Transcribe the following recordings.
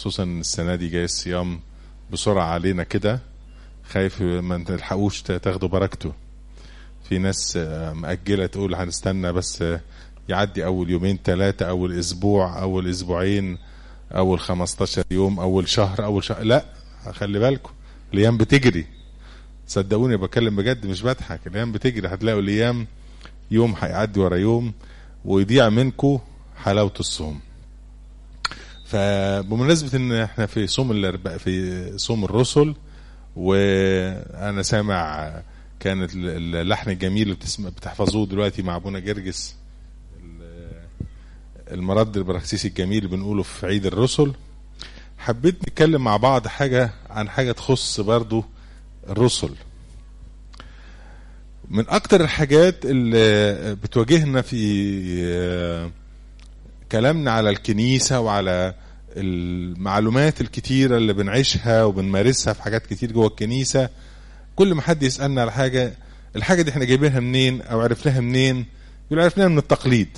خصوصا السنة دي جاي الصيام بسرعة علينا كده خايف ما تلحقوش تاخدوا بركته في ناس مأجلة تقول هنستنى بس يعدي أول يومين ثلاثة أول أسبوع أول أسبوعين أول 15 يوم أول شهر أول شهر لا خلي بالكم الأيام بتجري صدقوني بكلم بجد مش بضحك الأيام بتجري هتلاقوا الأيام يوم هيعدي ورا يوم ويضيع منكم حلاوة الصوم فبمناسبة ان احنا في صوم الاربع في صوم الرسل وانا سامع كان اللحن الجميل اللي بتسمع بتحفظوه دلوقتي مع ابونا جرجس المرد البراكسيسي الجميل اللي بنقوله في عيد الرسل حبيت نتكلم مع بعض حاجة عن حاجة تخص برضو الرسل من اكتر الحاجات اللي بتواجهنا في كلامنا على الكنيسة وعلى المعلومات الكتيرة اللي بنعيشها وبنمارسها في حاجات كتير جوه الكنيسة كل ما حد يسألنا على حاجة الحاجة دي احنا جايبينها منين او عرفناها منين يقول عرفناها من التقليد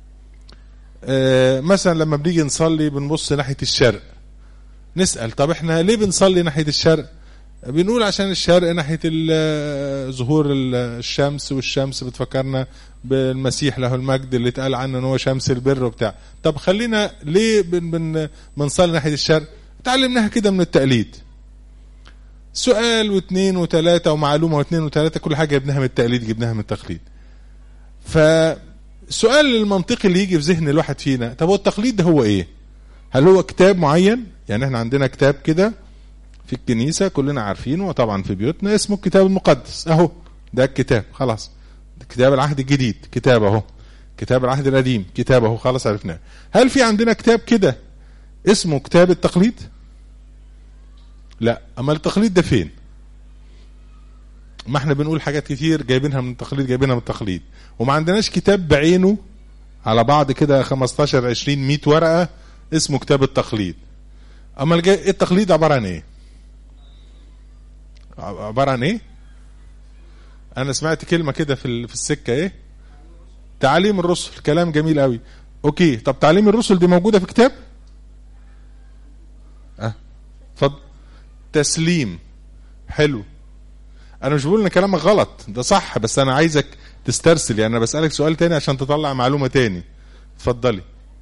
اه مثلا لما بنيجي نصلي بنبص ناحية الشرق نسأل طب احنا ليه بنصلي ناحية الشرق بنقول عشان الشرق ناحية ظهور الشمس والشمس بتفكرنا بالمسيح له المجد اللي اتقال عنه ان هو شمس البر وبتاع طب خلينا ليه بن بن بنصلي ناحية الشرق اتعلمناها كده من التقليد سؤال واثنين وثلاثة ومعلومة واثنين وثلاثة كل حاجة جبناها من التقليد جبناها من التقليد فالسؤال المنطقي اللي يجي في ذهن الواحد فينا طب هو التقليد ده هو ايه هل هو كتاب معين يعني احنا عندنا كتاب كده في الكنيسة كلنا عارفينه وطبعا في بيوتنا اسمه الكتاب المقدس اهو ده الكتاب خلاص كتاب العهد الجديد كتاب اهو كتاب العهد القديم كتاب اهو خلاص عرفناه هل في عندنا كتاب كده اسمه كتاب التقليد لا اما التقليد ده فين ما احنا بنقول حاجات كتير جايبينها من التقليد جايبينها من التقليد وما عندناش كتاب بعينه على بعض كده 15 20 100 ورقه اسمه كتاب التقليد اما التقليد عباره عن ايه عباره عن ايه انا سمعت كلمه كده في في السكه ايه تعاليم الرسل كلام جميل قوي اوكي طب تعاليم الرسل دي موجوده في كتاب اه اتفضل تسليم حلو انا مش بقول ان كلامك غلط ده صح بس انا عايزك تسترسل يعني انا بسالك سؤال تاني عشان تطلع معلومه تاني اتفضلي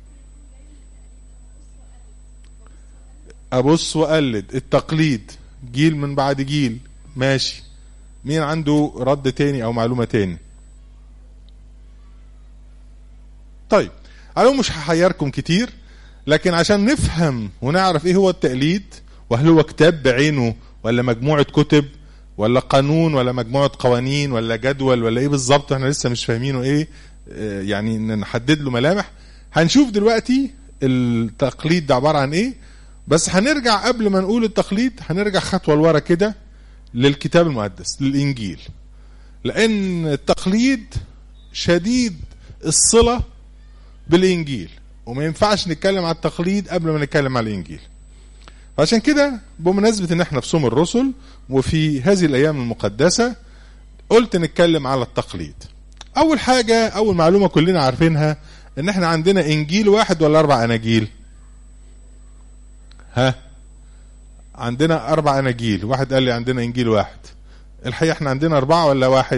ابص واقلد التقليد جيل من بعد جيل ماشي مين عنده رد تاني او معلومه تاني طيب انا مش هحيركم كتير لكن عشان نفهم ونعرف ايه هو التقليد وهل هو كتاب بعينه ولا مجموعه كتب ولا قانون ولا مجموعه قوانين ولا جدول ولا ايه بالظبط احنا لسه مش فاهمينه ايه اه يعني نحدد له ملامح هنشوف دلوقتي التقليد ده عباره عن ايه بس هنرجع قبل ما نقول التقليد هنرجع خطوه لورا كده للكتاب المقدس للانجيل لان التقليد شديد الصله بالانجيل وما ينفعش نتكلم على التقليد قبل ما نتكلم على الانجيل عشان كده بمناسبه ان احنا في صوم الرسل وفي هذه الايام المقدسه قلت نتكلم على التقليد اول حاجه اول معلومه كلنا عارفينها ان احنا عندنا انجيل واحد ولا اربع اناجيل ها عندنا اربع اناجيل واحد قال لي عندنا انجيل واحد الحقيقه احنا عندنا اربعه ولا واحد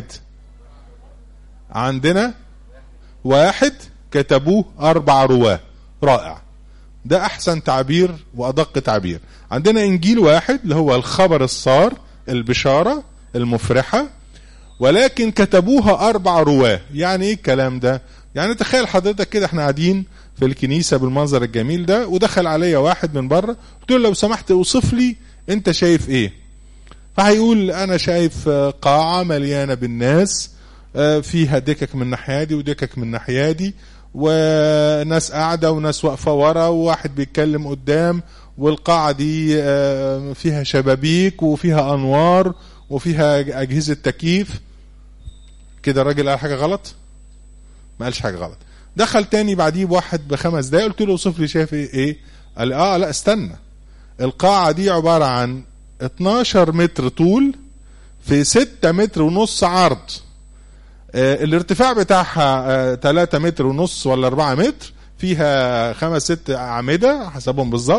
عندنا واحد كتبوه اربع رواه رائع ده احسن تعبير وادق تعبير عندنا انجيل واحد اللي هو الخبر الصار البشاره المفرحه ولكن كتبوها اربع رواه يعني ايه الكلام ده يعني تخيل حضرتك كده احنا قاعدين في الكنيسه بالمنظر الجميل ده ودخل عليا واحد من بره قلت له لو سمحت اوصف لي انت شايف ايه فهيقول انا شايف قاعه مليانه بالناس فيها دكك من ناحيه دي ودكك من ناحيه دي وناس قاعده وناس واقفه ورا وواحد بيتكلم قدام والقاعه دي فيها شبابيك وفيها انوار وفيها اجهزه تكييف كده الراجل قال حاجه غلط ما قالش حاجه غلط دخل تاني بعديه بواحد بخمس دقايق قلت له اوصف لي شايف ايه ايه قال اه لا استنى القاعه دي عباره عن 12 متر طول في 6 متر ونص عرض آه الارتفاع بتاعها آه 3 متر ونص ولا 4 متر فيها خمس ست اعمده حسبهم بالظبط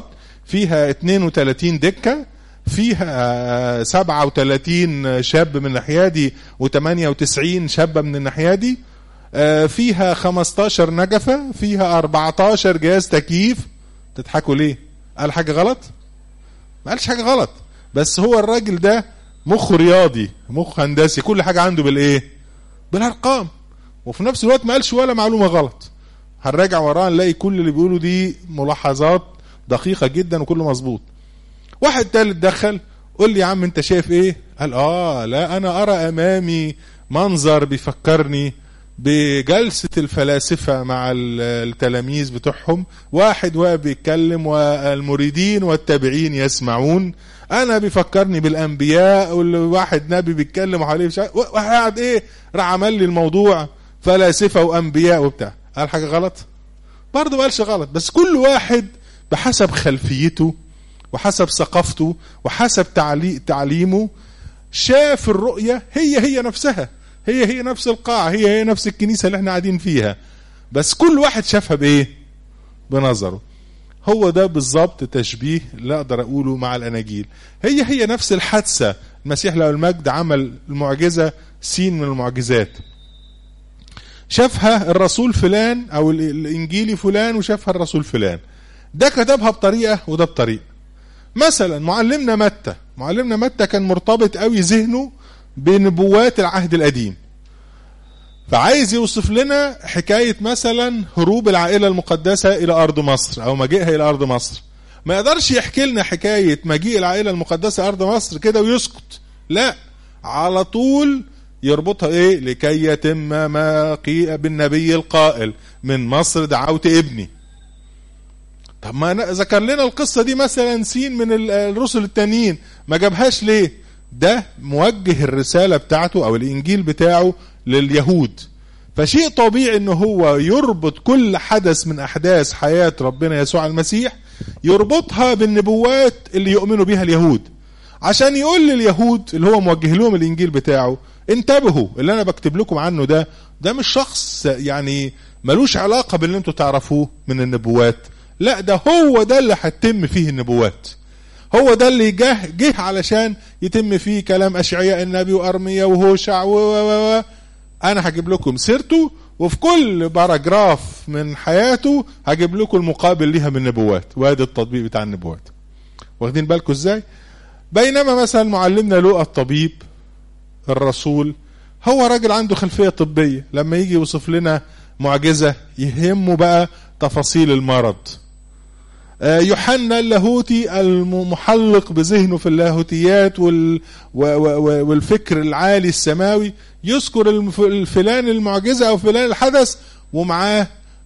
فيها 32 دكة فيها 37 شاب من الناحية دي و98 شابة من الناحية دي فيها 15 نجفة فيها 14 جهاز تكييف تضحكوا ليه قال حاجة غلط ما قالش حاجة غلط بس هو الراجل ده مخ رياضي مخ هندسي كل حاجة عنده بالايه بالارقام وفي نفس الوقت ما قالش ولا معلومة غلط هنراجع وراه نلاقي كل اللي بيقوله دي ملاحظات دقيقة جدا وكله مظبوط واحد تالت دخل قول لي يا عم انت شايف ايه قال اه لا انا ارى امامي منظر بيفكرني بجلسة الفلاسفة مع التلاميذ بتوعهم واحد واقف بيتكلم والمريدين والتابعين يسمعون انا بيفكرني بالانبياء والواحد نبي بيتكلم وحواليه واحد ايه راح عمل لي الموضوع فلاسفة وانبياء وبتاع قال حاجة غلط برضه ما قالش غلط بس كل واحد بحسب خلفيته وحسب ثقافته وحسب تعليمه شاف الرؤية هي هي نفسها هي هي نفس القاعة هي هي نفس الكنيسة اللي احنا قاعدين فيها بس كل واحد شافها بايه بنظره هو ده بالظبط تشبيه اللي اقدر اقوله مع الاناجيل هي هي نفس الحادثة المسيح له المجد عمل المعجزة سين من المعجزات شافها الرسول فلان او الانجيلي فلان وشافها الرسول فلان ده كتبها بطريقة وده بطريقة مثلا معلمنا متى معلمنا متى كان مرتبط قوي ذهنه بنبوات العهد القديم فعايز يوصف لنا حكاية مثلا هروب العائلة المقدسة إلى أرض مصر أو مجيئها إلى أرض مصر ما يقدرش يحكي لنا حكاية مجيء العائلة المقدسة أرض مصر كده ويسكت لا على طول يربطها ايه لكي يتم ما قيل بالنبي القائل من مصر دعوت ابني طب ما ذكر لنا القصة دي مثلا سين من الرسل التانيين ما جابهاش ليه ده موجه الرسالة بتاعته او الانجيل بتاعه لليهود فشيء طبيعي ان هو يربط كل حدث من احداث حياة ربنا يسوع المسيح يربطها بالنبوات اللي يؤمنوا بها اليهود عشان يقول لليهود اللي هو موجه لهم الانجيل بتاعه انتبهوا اللي انا بكتب لكم عنه ده ده مش شخص يعني ملوش علاقة باللي انتوا تعرفوه من النبوات لا ده هو ده اللي هتتم فيه النبوات هو ده اللي جه جه علشان يتم فيه كلام اشعياء النبي وارميا وهوشع و و و انا هجيب لكم سيرته وفي كل باراجراف من حياته هجيب لكم المقابل ليها من النبوات وادي التطبيق بتاع النبوات واخدين بالكم ازاي بينما مثلا معلمنا لوقا الطبيب الرسول هو راجل عنده خلفية طبية لما يجي يوصف لنا معجزة يهمه بقى تفاصيل المرض يوحنا اللاهوتي المحلق بذهنه في اللاهوتيات وال والفكر العالي السماوي يذكر الفلان المعجزة أو فلان الحدث ومعاه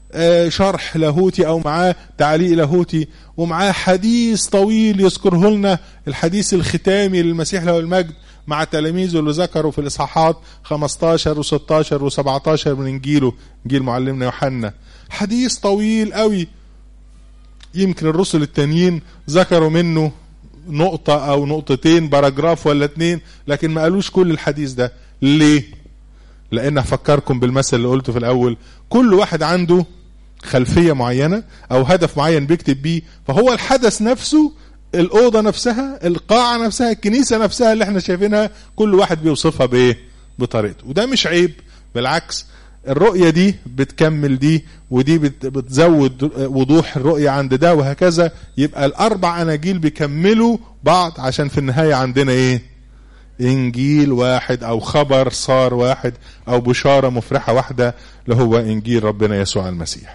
شرح لاهوتي أو معاه تعليق لاهوتي ومعاه حديث طويل يذكره لنا الحديث الختامي للمسيح له المجد مع تلاميذه اللي ذكروا في الإصحاحات 15 و16 و17 من إنجيله إنجيل معلمنا يوحنا حديث طويل قوي يمكن الرسل التانيين ذكروا منه نقطة أو نقطتين باراجراف ولا اتنين لكن ما قالوش كل الحديث ده ليه؟ لأن هفكركم بالمثل اللي قلته في الأول كل واحد عنده خلفية معينة أو هدف معين بيكتب بيه فهو الحدث نفسه الأوضة نفسها القاعة نفسها الكنيسة نفسها اللي احنا شايفينها كل واحد بيوصفها بإيه؟ بطريقته وده مش عيب بالعكس الرؤية دي بتكمل دي ودي بتزود وضوح الرؤية عند ده وهكذا يبقى الأربع أناجيل بيكملوا بعض عشان في النهاية عندنا إيه إنجيل واحد أو خبر صار واحد أو بشارة مفرحة واحدة اللي هو إنجيل ربنا يسوع المسيح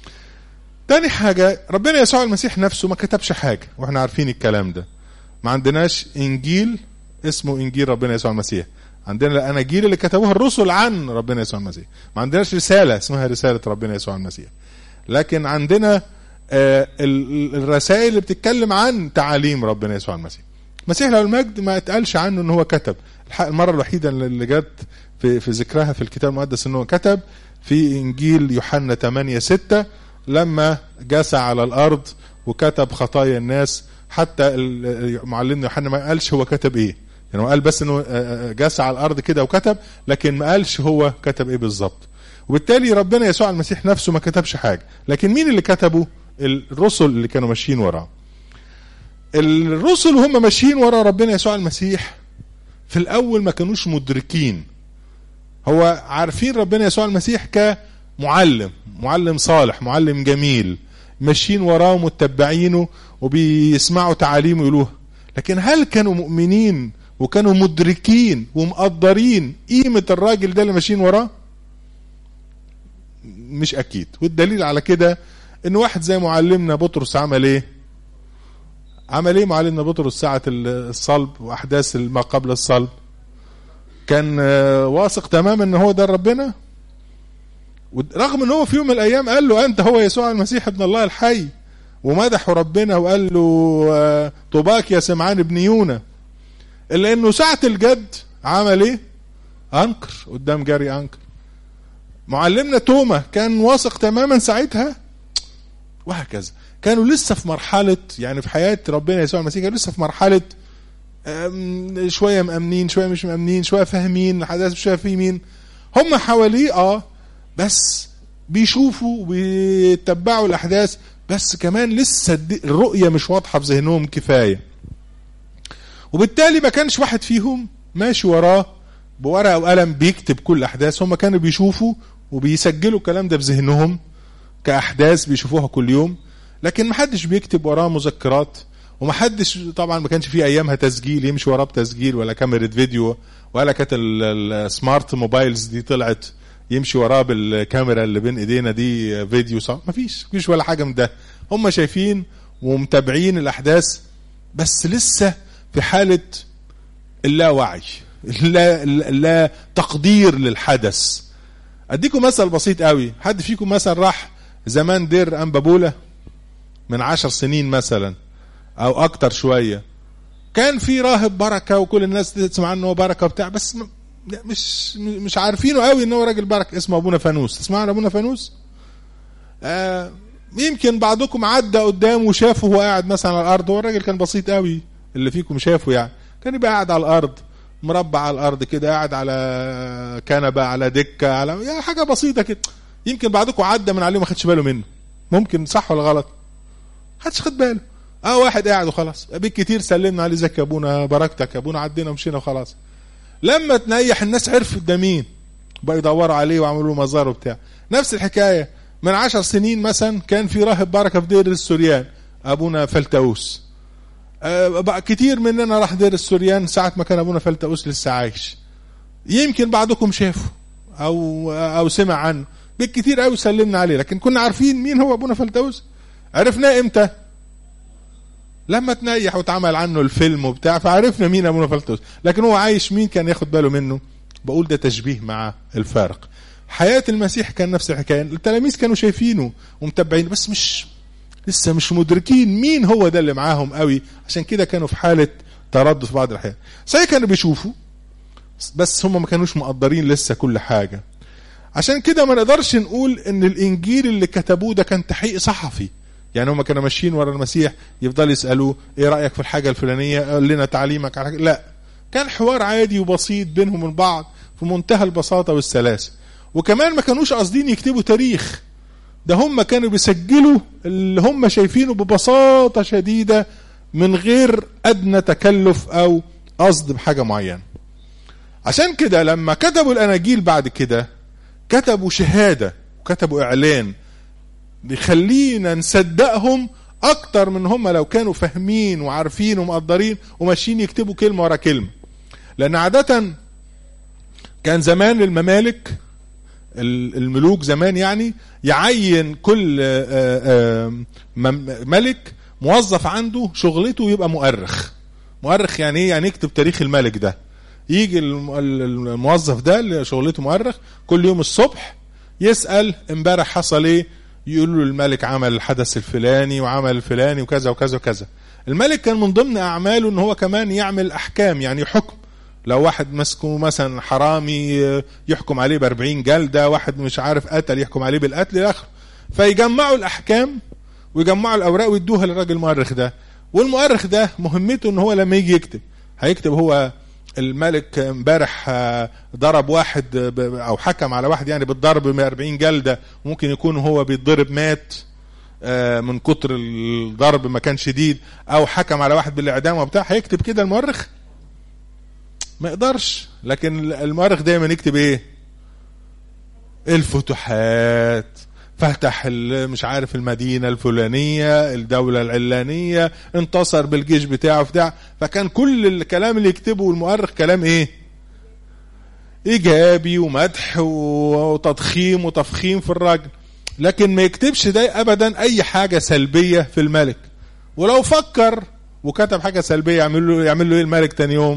تاني حاجة ربنا يسوع المسيح نفسه ما كتبش حاجة واحنا عارفين الكلام ده ما عندناش إنجيل اسمه إنجيل ربنا يسوع المسيح عندنا الاناجيل اللي كتبوها الرسل عن ربنا يسوع المسيح ما عندناش رساله اسمها رساله ربنا يسوع المسيح لكن عندنا آه الرسائل اللي بتتكلم عن تعاليم ربنا يسوع المسيح المسيح له المجد ما اتقالش عنه ان هو كتب المره الوحيده اللي جت في, في ذكرها في الكتاب المقدس ان هو كتب في انجيل يوحنا 8 6 لما جسى على الارض وكتب خطايا الناس حتى معلمنا يوحنا ما قالش هو كتب ايه يعني هو قال بس انه جاس على الارض كده وكتب لكن ما قالش هو كتب ايه بالظبط وبالتالي ربنا يسوع المسيح نفسه ما كتبش حاجه لكن مين اللي كتبه الرسل اللي كانوا ماشيين وراه الرسل وهم ماشيين ورا ربنا يسوع المسيح في الاول ما كانوش مدركين هو عارفين ربنا يسوع المسيح كمعلم معلم صالح معلم جميل ماشيين وراه متبعينه وبيسمعوا تعاليمه يقولوها لكن هل كانوا مؤمنين وكانوا مدركين ومقدرين قيمة الراجل ده اللي ماشيين وراه مش اكيد والدليل على كده ان واحد زي معلمنا بطرس عمل ايه عمل ايه معلمنا بطرس ساعة الصلب واحداث ما قبل الصلب كان واثق تماما ان هو ده ربنا رغم ان هو في يوم من الايام قال له انت هو يسوع المسيح ابن الله الحي ومدحه ربنا وقال له طوباك يا سمعان ابن يونا الا انه ساعة الجد عمل ايه انكر قدام جاري انكر معلمنا توما كان واثق تماما ساعتها وهكذا كانوا لسه في مرحلة يعني في حياة ربنا يسوع المسيح كانوا لسه في مرحلة شوية مأمنين شوية مش مأمنين شوية فاهمين الحدث مش فاهمين هم حواليه اه بس بيشوفوا وبيتبعوا الأحداث بس كمان لسه الرؤية مش واضحة في ذهنهم كفاية وبالتالي ما كانش واحد فيهم ماشي وراه بورقة وقلم بيكتب كل أحداث هم كانوا بيشوفوا وبيسجلوا الكلام ده في ذهنهم كأحداث بيشوفوها كل يوم لكن ما حدش بيكتب وراه مذكرات وما حدش طبعا ما كانش في ايامها تسجيل يمشي وراه بتسجيل ولا كاميرا فيديو ولا كانت السمارت موبايلز دي طلعت يمشي وراه بالكاميرا اللي بين ايدينا دي فيديو صح ما فيش مفيش ولا حاجه من ده هم شايفين ومتابعين الاحداث بس لسه في حاله اللاوعي لا, لا تقدير للحدث اديكم مثل بسيط قوي حد فيكم مثلا راح زمان دير انبابوله من عشر سنين مثلا او اكتر شويه كان في راهب بركه وكل الناس تسمع عنه بركه وبتاع بس مش مش عارفينه قوي ان هو راجل بركه اسمه ابونا فانوس تسمع عن ابونا فانوس آه يمكن بعضكم عدى قدامه وشافه وهو قاعد مثلا على الارض هو الراجل كان بسيط قوي اللي فيكم شافه يعني كان يبقى قاعد على الارض مربع على الارض كده قاعد على كنبه على دكه على يعني حاجه بسيطه كده يمكن بعضكم عدى من عليه ما خدش باله منه ممكن صح ولا غلط حدش خد باله اه واحد قاعد وخلاص بالكتير سلمنا عليه زكي ابونا بركتك يا ابونا عدينا ومشينا وخلاص لما تنيح الناس عرفت ده مين بقى يدوروا عليه وعملوا له مزار وبتاع نفس الحكايه من عشر سنين مثلا كان في راهب بركه في دير السوريان ابونا فلتاوس آه بقى كتير مننا راح دير السوريان ساعه ما كان ابونا فلتاوس لسه عايش يمكن بعضكم شافه او او سمع عنه بالكتير قوي سلمنا عليه لكن كنا عارفين مين هو ابونا فلتاوس عرفناه امتى لما تنيح واتعمل عنه الفيلم وبتاع فعرفنا مين ابونا فلتوس لكن هو عايش مين كان ياخد باله منه بقول ده تشبيه مع الفارق حياة المسيح كان نفس الحكاية التلاميذ كانوا شايفينه ومتبعين بس مش لسه مش مدركين مين هو ده اللي معاهم قوي عشان كده كانوا في حالة تردد في بعض الأحيان صحيح كانوا بيشوفوا بس هم ما كانوش مقدرين لسه كل حاجة عشان كده ما نقدرش نقول ان الانجيل اللي كتبوه ده كان تحقيق صحفي يعني هم كانوا ماشيين ورا المسيح يفضل يسالوه ايه رايك في الحاجه الفلانيه قال لنا تعليمك على حاجة. لا كان حوار عادي وبسيط بينهم من بعض في منتهى البساطه والسلاسه وكمان ما كانوش قاصدين يكتبوا تاريخ ده هم كانوا بيسجلوا اللي هم شايفينه ببساطه شديده من غير ادنى تكلف او قصد بحاجه معينه عشان كده لما كتبوا الاناجيل بعد كده كتبوا شهاده وكتبوا اعلان بيخلينا نصدقهم اكتر من هم لو كانوا فاهمين وعارفين ومقدرين وماشيين يكتبوا كلمه ورا كلمه لان عاده كان زمان الممالك الملوك زمان يعني يعين كل ملك موظف عنده شغلته يبقى مؤرخ مؤرخ يعني ايه يعني يكتب تاريخ الملك ده يجي الموظف ده اللي شغلته مؤرخ كل يوم الصبح يسال امبارح حصل ايه يقول له الملك عمل الحدث الفلاني وعمل الفلاني وكذا وكذا وكذا الملك كان من ضمن اعماله ان هو كمان يعمل احكام يعني حكم لو واحد مسكه مثلا حرامي يحكم عليه ب 40 جلده واحد مش عارف قتل يحكم عليه بالقتل الى اخره فيجمعوا الاحكام ويجمعوا الاوراق ويدوها للراجل المؤرخ ده والمؤرخ ده مهمته ان هو لما يجي يكتب هيكتب هو الملك امبارح ضرب واحد او حكم على واحد يعني بالضرب 40 جلده وممكن يكون هو بيتضرب مات آه، من كتر الضرب ما كان شديد او حكم على واحد بالاعدام وبتاع هيكتب كده المؤرخ ما يقدرش لكن المؤرخ دايما يكتب ايه الفتوحات فتح ال- مش عارف المدينة الفلانية الدولة العلانية انتصر بالجيش بتاعه بتاع فكان كل الكلام اللي يكتبه المؤرخ كلام ايه ايجابي ومدح وتضخيم وتفخيم في الراجل لكن ما يكتبش ده ابدا اي حاجة سلبية في الملك ولو فكر وكتب حاجة سلبية يعمل له يعمل له ايه الملك تاني يوم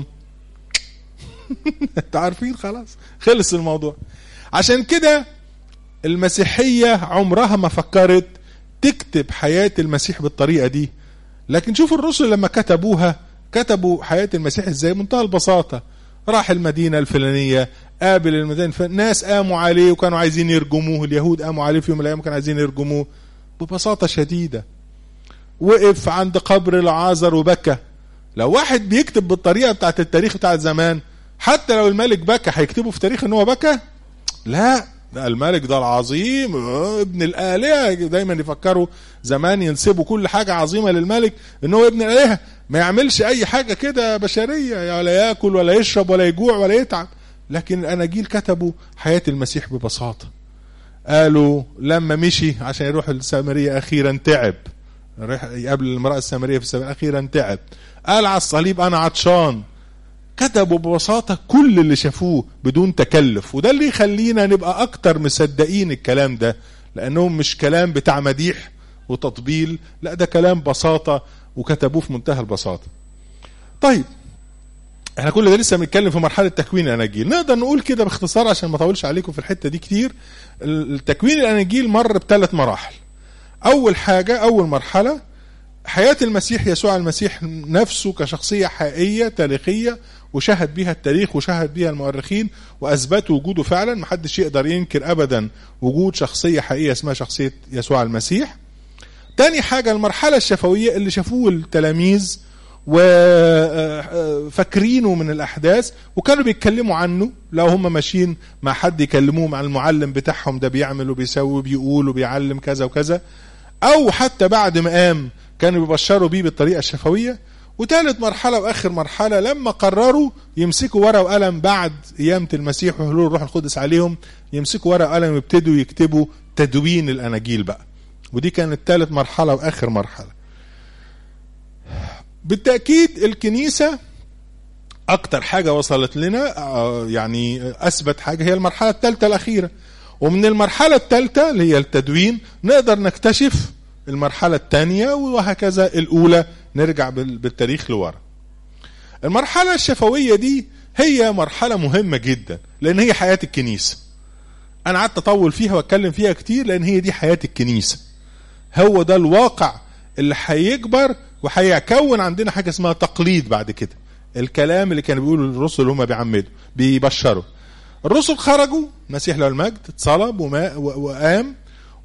انتوا عارفين خلاص خلص الموضوع عشان كده المسيحية عمرها ما فكرت تكتب حياة المسيح بالطريقة دي لكن شوفوا الرسل لما كتبوها كتبوا حياة المسيح ازاي منتهى البساطة راح المدينة الفلانية قابل المدينة الفلانية ناس قاموا عليه وكانوا عايزين يرجموه اليهود قاموا عليه في يوم من الأيام كانوا عايزين يرجموه ببساطة شديدة وقف عند قبر العازر وبكى لو واحد بيكتب بالطريقة بتاعت التاريخ بتاع زمان حتى لو الملك بكى هيكتبوا في تاريخ ان هو بكى لا ده الملك ده العظيم آه، ابن الآلهة دايما يفكروا زمان ينسبوا كل حاجة عظيمة للملك ان هو ابن الآلهة ما يعملش اي حاجة كده بشرية ولا ياكل ولا يشرب ولا يجوع ولا يتعب لكن الاناجيل كتبوا حياة المسيح ببساطة قالوا لما مشي عشان يروح السامرية اخيرا تعب راح يقابل المرأة السامرية في السامرية اخيرا تعب قال على الصليب انا عطشان كتبوا ببساطة كل اللي شافوه بدون تكلف وده اللي يخلينا نبقى أكتر مصدقين الكلام ده لأنهم مش كلام بتاع مديح وتطبيل لا ده كلام بساطة وكتبوه في منتهى البساطة طيب احنا كل ده لسه بنتكلم في مرحلة تكوين الأناجيل نقدر نقول كده باختصار عشان ما اطولش عليكم في الحتة دي كتير التكوين الأناجيل مر بثلاث مراحل أول حاجة أول مرحلة حياة المسيح يسوع المسيح نفسه كشخصية حقيقية تاريخية وشهد بها التاريخ وشهد بها المؤرخين وأثبتوا وجوده فعلا محدش يقدر ينكر أبدا وجود شخصية حقيقية اسمها شخصية يسوع المسيح تاني حاجة المرحلة الشفوية اللي شافوه التلاميذ وفاكرينه من الأحداث وكانوا بيتكلموا عنه لو هم ماشيين مع حد يكلموه مع المعلم بتاعهم ده بيعمل وبيسوي بيقول وبيعلم كذا وكذا أو حتى بعد ما قام كانوا بيبشروا بيه بالطريقة الشفوية وثالث مرحلة وآخر مرحلة لما قرروا يمسكوا ورقة وقلم بعد قيامة المسيح وحلول الروح القدس عليهم يمسكوا ورقة وقلم ويبتدوا يكتبوا تدوين الأناجيل بقى ودي كانت ثالث مرحلة وآخر مرحلة بالتأكيد الكنيسة أكتر حاجة وصلت لنا آه، يعني أثبت حاجة هي المرحلة الثالثة الأخيرة ومن المرحلة الثالثة اللي هي التدوين نقدر نكتشف المرحلة الثانية وهكذا الأولى نرجع بال- بالتاريخ لورا المرحلة الشفوية دي هي مرحلة مهمة جدا لأن هي حياة الكنيسة أنا قعدت أطول فيها وأتكلم فيها كتير لأن هي دي حياة الكنيسة هو ده الواقع اللي هيكبر وهيكون عندنا حاجة اسمها تقليد بعد كده الكلام اللي كانوا بيقولوا الرسل اللي هم بيعمدوا بيبشروا الرسل خرجوا مسيح له المجد اتصلب وما و- وقام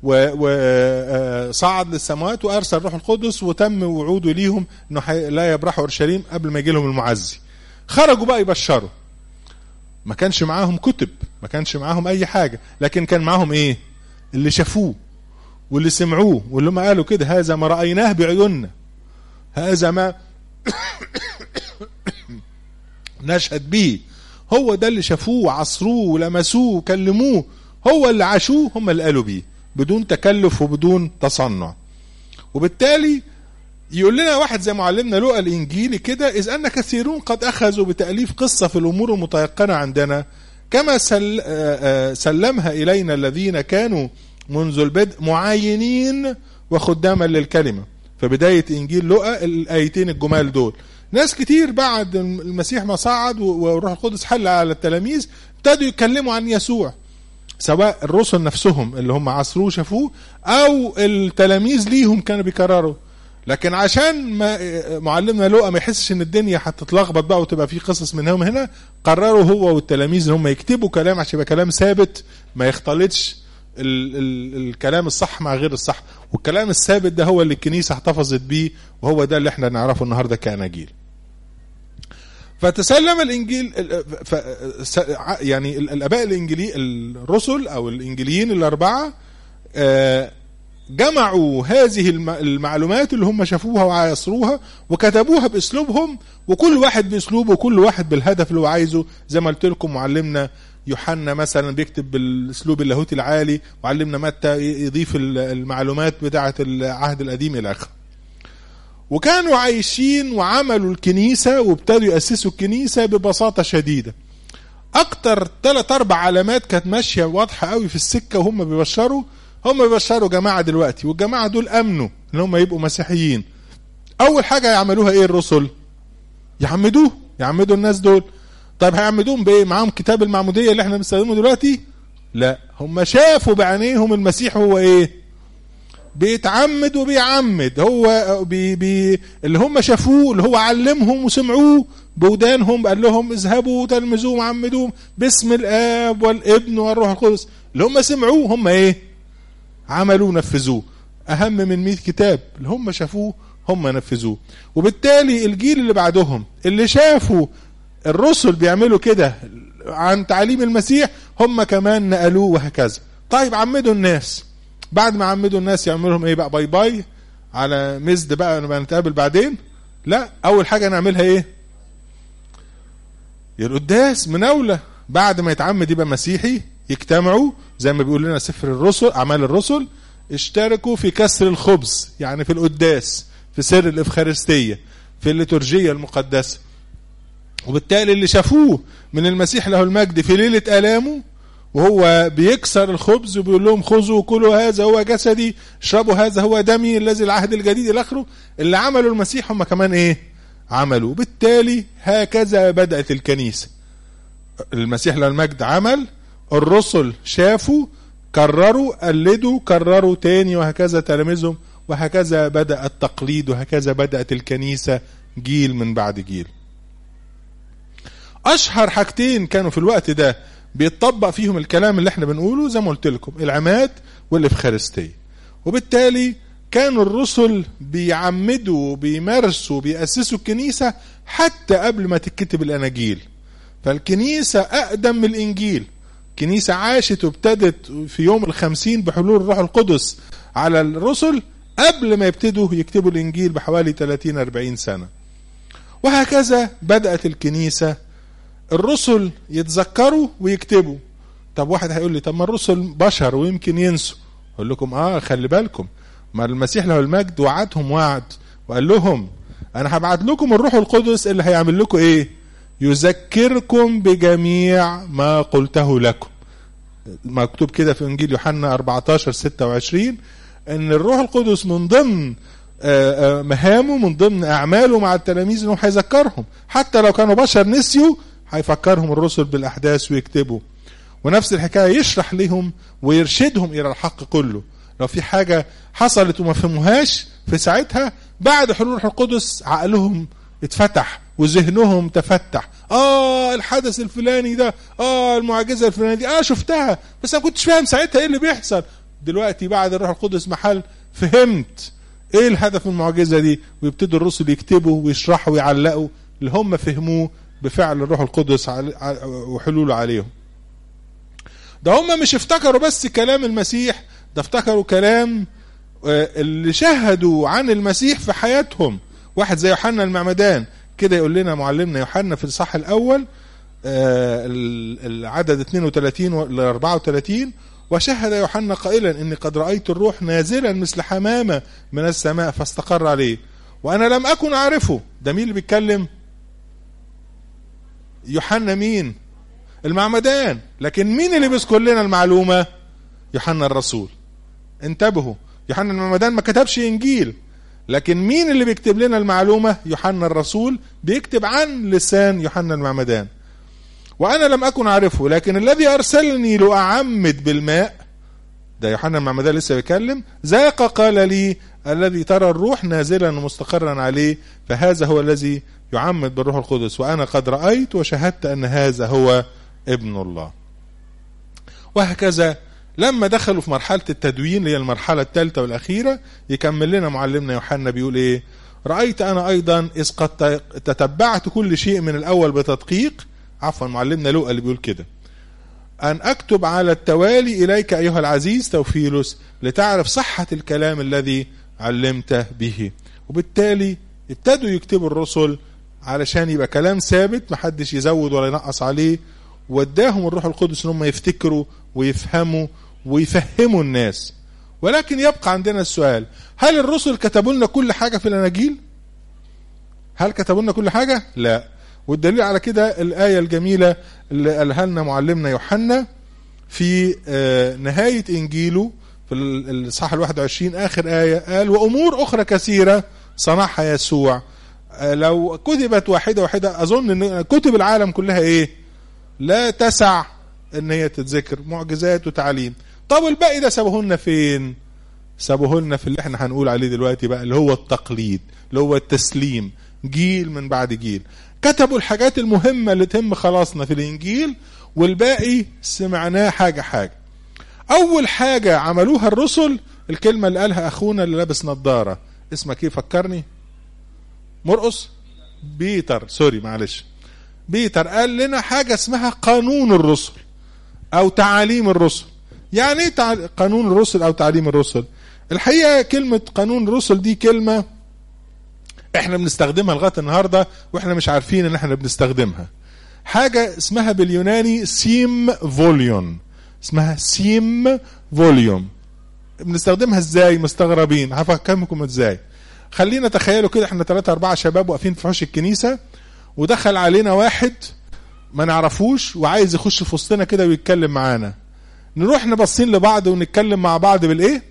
وصعد للسماوات وارسل الروح القدس وتم وعوده ليهم انه حي- لا يبرحوا اورشليم قبل ما يجي لهم المعزي خرجوا بقى يبشروا ما كانش معاهم كتب ما كانش معاهم اي حاجه لكن كان معاهم ايه اللي شافوه واللي سمعوه واللي هم قالوا كده هذا ما رايناه بعيوننا هذا ما نشهد به هو ده اللي شافوه وعصروه ولمسوه وكلموه هو اللي عاشوه هم اللي قالوا بيه بدون تكلف وبدون تصنع وبالتالي يقول لنا واحد زي معلمنا لوقا الانجيلي كده اذ ان كثيرون قد اخذوا بتاليف قصه في الامور المتيقنه عندنا كما سل آه، آه، سلمها الينا الذين كانوا منذ البدء معاينين وخداما للكلمه فبدايه انجيل لوقا الايتين الجمال دول ناس كتير بعد المسيح ما صعد والروح القدس حل على التلاميذ ابتدوا يتكلموا عن يسوع سواء الرسل نفسهم اللي هم عصروه شافوه او التلاميذ ليهم كانوا بيكرروا لكن عشان ما معلمنا لوقا ما يحسش ان الدنيا هتتلخبط بقى وتبقى في قصص من هنا وهنا قرروا هو والتلاميذ ان هم يكتبوا كلام عشان يبقى كلام ثابت ما يختلطش ال ال الكلام الصح مع غير الصح والكلام الثابت ده هو اللي الكنيسه احتفظت بيه وهو ده اللي احنا نعرفه النهارده كاناجيل فتسلم الانجيل ف يعني الاباء الانجيلي الرسل او الانجيليين الاربعه جمعوا هذه الم- المعلومات اللي هم شافوها وعاصروها وكتبوها باسلوبهم وكل واحد باسلوبه وكل واحد بالهدف اللي هو عايزه زي ما قلت لكم معلمنا يوحنا مثلا بيكتب بالاسلوب اللاهوتي العالي وعلمنا متى يضيف ال- المعلومات بتاعه العهد القديم الى اخره وكانوا عايشين وعملوا الكنيسه وابتدوا ياسسوا الكنيسه ببساطه شديده اكتر ثلاث اربع علامات كانت ماشيه واضحه قوي في السكه وهم بيبشروا هم بيبشروا جماعه دلوقتي والجماعه دول امنوا ان هم يبقوا مسيحيين اول حاجه يعملوها ايه الرسل يعمدوه يعمدوا الناس دول طيب هيعمدوهم بايه معاهم كتاب المعموديه اللي احنا بنستخدمه دلوقتي لا هم شافوا بعينيهم المسيح هو ايه بيتعمد وبيعمد هو بي بي اللي هم شافوه اللي هو علمهم وسمعوه بودانهم قال لهم اذهبوا تلمذوهم وعمدوهم باسم الاب والابن والروح القدس اللي هم سمعوه هم ايه عملوه نفذوه اهم من 100 كتاب اللي هم شافوه هم نفذوه وبالتالي الجيل اللي بعدهم اللي شافوا الرسل بيعملوا كده عن تعليم المسيح هم كمان نقلوه وهكذا طيب عمدوا الناس بعد ما عمدوا الناس يعملوا لهم ايه بقى باي باي على مزد بقى نبقى نتقابل بعدين لا اول حاجه نعملها ايه القداس مناوله بعد ما يتعمد يبقى مسيحي يجتمعوا زي ما بيقول لنا سفر الرسل اعمال الرسل اشتركوا في كسر الخبز يعني في القداس في سر الافخارستيه في الليتورجيه المقدسه وبالتالي اللي شافوه من المسيح له المجد في ليله الامه وهو بيكسر الخبز وبيقول لهم خذوا كلوا هذا هو جسدي اشربوا هذا هو دمي الذي العهد الجديد الى اخره اللي عملوا المسيح هم كمان ايه عملوا بالتالي هكذا بدات الكنيسه المسيح له المجد عمل الرسل شافوا كرروا قلدوا كرروا تاني وهكذا تلاميذهم وهكذا بدا التقليد وهكذا بدات الكنيسه جيل من بعد جيل اشهر حاجتين كانوا في الوقت ده بيتطبق فيهم الكلام اللي احنا بنقوله زي ما قلت لكم العماد والافخارستيه وبالتالي كانوا الرسل بيعمدوا بيمارسوا بيأسسوا الكنيسة حتى قبل ما تتكتب الأناجيل فالكنيسة أقدم من الإنجيل كنيسة عاشت وابتدت في يوم الخمسين بحلول الروح القدس على الرسل قبل ما يبتدوا يكتبوا الإنجيل بحوالي 30-40 سنة وهكذا بدأت الكنيسة الرسل يتذكروا ويكتبوا طب واحد هيقول لي طب ما الرسل بشر ويمكن ينسوا اقول لكم اه خلي بالكم ما المسيح له المجد وعدهم وعد وقال لهم انا هبعت لكم الروح القدس اللي هيعمل لكم ايه يذكركم بجميع ما قلته لكم مكتوب كده في انجيل يوحنا 14 26 ان الروح القدس من ضمن مهامه من ضمن اعماله مع التلاميذ انه هيذكرهم حتى لو كانوا بشر نسيوا هيفكرهم الرسل بالاحداث ويكتبوا ونفس الحكايه يشرح لهم ويرشدهم الى الحق كله لو في حاجه حصلت وما فهموهاش في ساعتها بعد حلول الروح القدس عقلهم اتفتح وذهنهم تفتح اه الحدث الفلاني ده اه المعجزه الفلانيه دي اه شفتها بس انا كنتش فاهم ساعتها ايه اللي بيحصل دلوقتي بعد الروح القدس محل فهمت ايه الهدف من المعجزه دي ويبتدوا الرسل يكتبوا ويشرحوا ويعلقوا اللي هم فهموه بفعل الروح القدس وحلوله عليهم ده هم مش افتكروا بس كلام المسيح ده افتكروا كلام اللي شهدوا عن المسيح في حياتهم واحد زي يوحنا المعمدان كده يقول لنا معلمنا يوحنا في الصح الاول العدد 32 ل 34 وشهد يوحنا قائلا اني قد رايت الروح نازلا مثل حمامه من السماء فاستقر عليه وانا لم اكن اعرفه ده مين اللي بيتكلم يوحنا مين المعمدان لكن مين اللي بيذكر لنا المعلومه يوحنا الرسول انتبهوا يوحنا المعمدان ما كتبش انجيل لكن مين اللي بيكتب لنا المعلومه يوحنا الرسول بيكتب عن لسان يوحنا المعمدان وانا لم اكن اعرفه لكن الذي ارسلني لاعمد بالماء ده يوحنا المعمدان لسه بيتكلم ذاق قال لي الذي ترى الروح نازلا ومستقرا عليه فهذا هو الذي يعمد بالروح القدس وانا قد رايت وشهدت ان هذا هو ابن الله وهكذا لما دخلوا في مرحله التدوين اللي هي المرحله الثالثه والاخيره يكمل لنا معلمنا يوحنا بيقول ايه رايت انا ايضا اذ قد تتبعت كل شيء من الاول بتدقيق عفوا معلمنا لوقا اللي بيقول كده أن أكتب على التوالي إليك أيها العزيز توفيلوس لتعرف صحة الكلام الذي علمته به وبالتالي ابتدوا يكتبوا الرسل علشان يبقى كلام ثابت محدش يزود ولا ينقص عليه واداهم الروح القدس ان هم يفتكروا ويفهموا ويفهموا الناس ولكن يبقى عندنا السؤال هل الرسل كتبوا لنا كل حاجه في الاناجيل هل كتبوا لنا كل حاجه لا والدليل على كده الايه الجميله اللي قالها لنا معلمنا يوحنا في نهايه انجيله في الاصحاح ال21 اخر ايه قال وامور اخرى كثيره صنعها يسوع لو كتبت واحده واحده اظن ان كتب العالم كلها ايه لا تسع ان هي تتذكر معجزات وتعليم طب الباقي ده سابوه لنا فين سابوه لنا في اللي احنا هنقول عليه دلوقتي بقى اللي هو التقليد اللي هو التسليم جيل من بعد جيل كتبوا الحاجات المهمة اللي تهم خلاصنا في الإنجيل والباقي سمعناه حاجة حاجة أول حاجة عملوها الرسل الكلمة اللي قالها أخونا اللي لابس نظارة اسمك ايه فكرني مرقص بيتر سوري معلش بيتر قال لنا حاجة اسمها قانون الرسل أو تعاليم الرسل يعني ايه تع... قانون الرسل أو تعليم الرسل الحقيقة كلمة قانون الرسل دي كلمة احنا بنستخدمها لغايه النهارده واحنا مش عارفين ان احنا بنستخدمها حاجه اسمها باليوناني سيم فوليون اسمها سيم فوليوم بنستخدمها ازاي مستغربين هفهمكم ازاي خلينا تخيلوا كده احنا ثلاثة أربعة شباب واقفين في حوش الكنيسة ودخل علينا واحد ما نعرفوش وعايز يخش في وسطنا كده ويتكلم معانا نروح نبصين لبعض ونتكلم مع بعض بالايه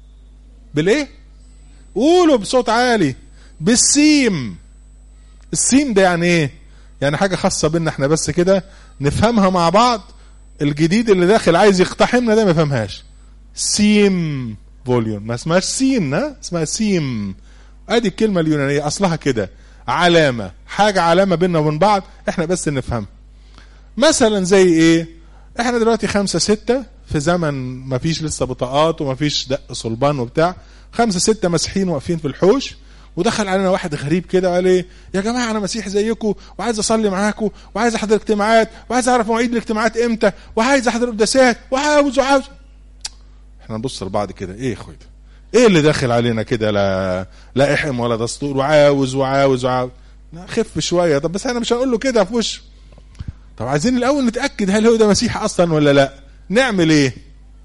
بالايه قولوا بصوت عالي بالسيم السيم ده يعني ايه يعني حاجه خاصه بينا احنا بس كده نفهمها مع بعض الجديد اللي داخل عايز يقتحمنا ده ما يفهمهاش سيم فوليون ما اسمهاش سين ها اسمها سيم ادي الكلمه اليونانيه اصلها كده علامه حاجه علامه بينا وبين بعض احنا بس نفهم مثلا زي ايه احنا دلوقتي خمسة ستة في زمن ما فيش لسه بطاقات وما فيش دق صلبان وبتاع خمسة ستة مسيحيين واقفين في الحوش ودخل علينا واحد غريب كده وقال ايه يا جماعه انا مسيحي زيكم وعايز اصلي معاكم وعايز احضر اجتماعات وعايز اعرف مواعيد الاجتماعات امتى وعايز احضر قداسات وعاوز وعاوز احنا نبص لبعض كده ايه يا اخويا ايه اللي داخل علينا كده لا لا احم ولا دستور وعاوز وعاوز وعاوز خف شويه طب بس انا مش هنقول له كده في وش طب عايزين الاول نتاكد هل هو ده مسيحي اصلا ولا لا نعمل ايه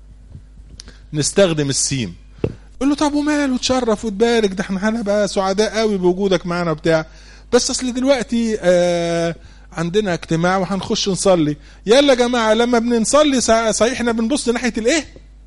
نستخدم السيم قول له طب وماله تشرف وتبارك ده احنا هنبقى سعداء قوي بوجودك معانا وبتاع بس اصل دلوقتي آه عندنا اجتماع وهنخش نصلي يلا يا جماعه لما بنصلي صحيح احنا بنبص ناحيه الايه